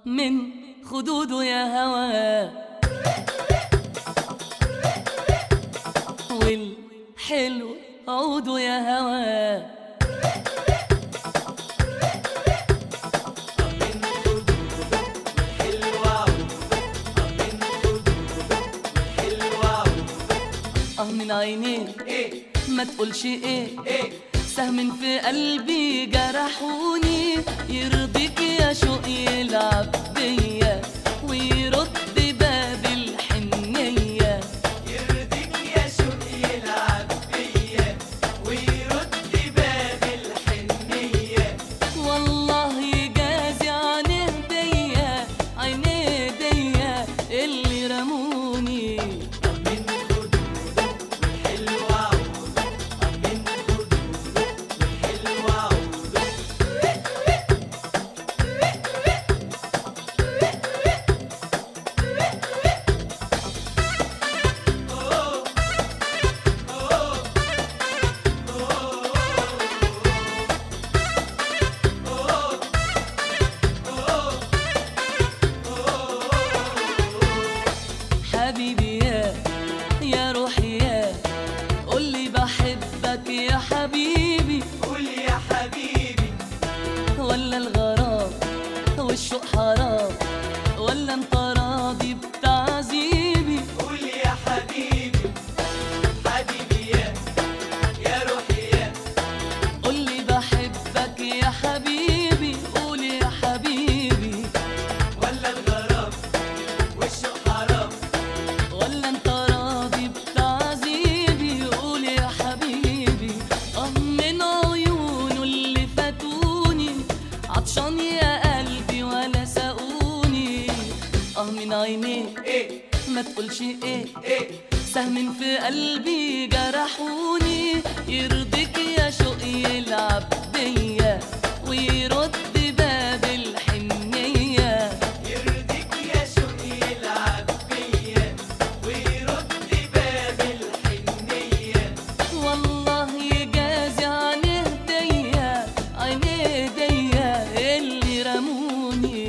من خدوده يا هوا والحلو عوده يا هوا اه من عينيك ايه ما تقولش ايه ايه سهم في قلبي جرحوني يرضيك يا شوق يلعب بيا ويرد باب الحنية يرضيك يا شوق يلعب بيا ويرد باب الحنية والله يجازي عن هدية عيني ديا اللي رموني من خدوده والحلو عوده من خدوده والحلو عوده حبيبي يا يا روحي يا قولي بحبك يا حبيبي قول يا حبيبي ولا الغرام والشوق حرام ولا انت راضي بتعذيبي قول يا حبيبي حبيبي يا يا روحي يا قولي بحبك يا حبيبي قول يا حبيبي ولا الغرام والشوق حرام ولا انت راضي بتعذيبي قول يا حبيبي اه من عيونه اللي فاتوني عطشان يا قلبي ولا سقوني اه من عينيك ايه ما تقولش ايه ايه سهم في قلبي جرحوني يرضيك يا شوق يلعب بيا ويرد باب الحنية يرضيك يا شوق يلعب بيا ويرد باب الحنية والله يجازي عن هدية عيني ديا اللي رموني